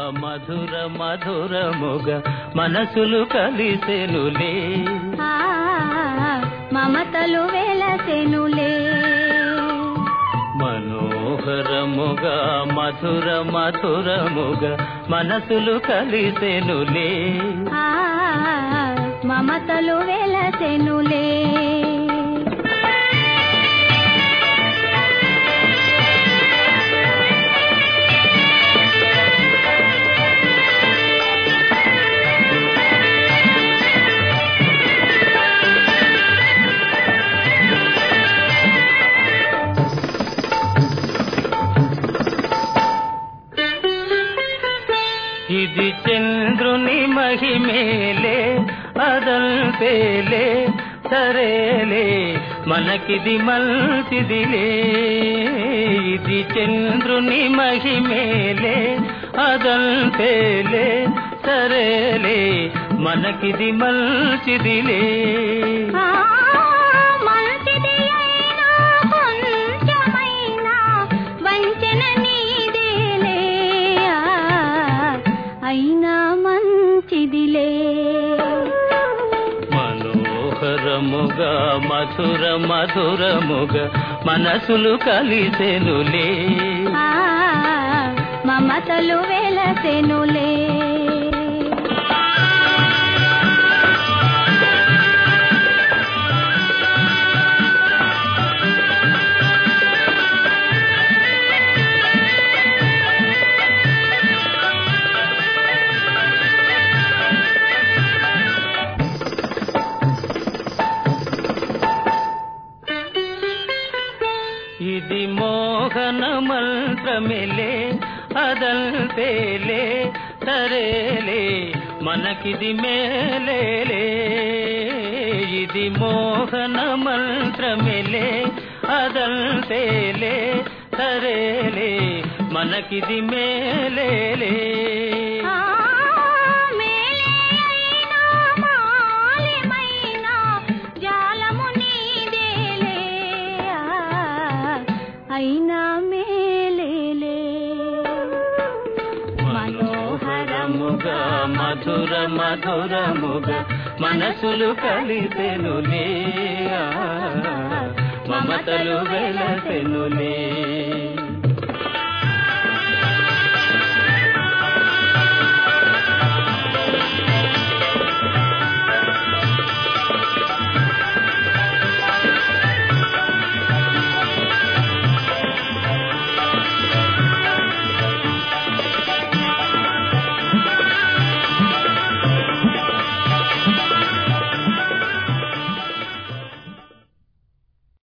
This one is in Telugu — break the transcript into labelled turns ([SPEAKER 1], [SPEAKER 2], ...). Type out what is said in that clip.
[SPEAKER 1] మధుర మధురముగ మనసులు కలిసెనులే
[SPEAKER 2] ఆ, మమతలు వెలసెనులే
[SPEAKER 1] మనోహరముగా మధుర మధురముగ మనసులు కలిసెనులే
[SPEAKER 2] ఆ, మమతలు వెలసెనులే
[SPEAKER 1] ఇది చంద్రుని మహిమేలే అదంతేలే సరేలే మనకిది మంచిదిలే ఇది చంద్రుని మహిమేలే అదంతేలే సరేలే మనకిది మంచిదిలే
[SPEAKER 2] ఆ, మంచిది అయినా కొంచెమైనా వంచన నీదేలే ఆ, అయినా మంచిదిలే
[SPEAKER 1] మనోహరముగా మధుర మధురముగ మనసులు కలిసెనులే
[SPEAKER 2] ఆ, మమతలు వెలసెనులే
[SPEAKER 1] ఇది మోహన మంత్రమిలే అదంతేలే సరేలే మనకిది మేలేలే ఇది మోహన మంత్రమిలే అదంతేలే సరేలే మనకిది మేలేలే
[SPEAKER 2] ఆ, మేలే అయినా మాలిమైనా జాలము నీదేలే ఆ, అయినా మేలేలే
[SPEAKER 1] మనోహరముగా మధుర మధురముగా మనసులు కలిసెనులే ఆ, మమతలు వెలసెనులే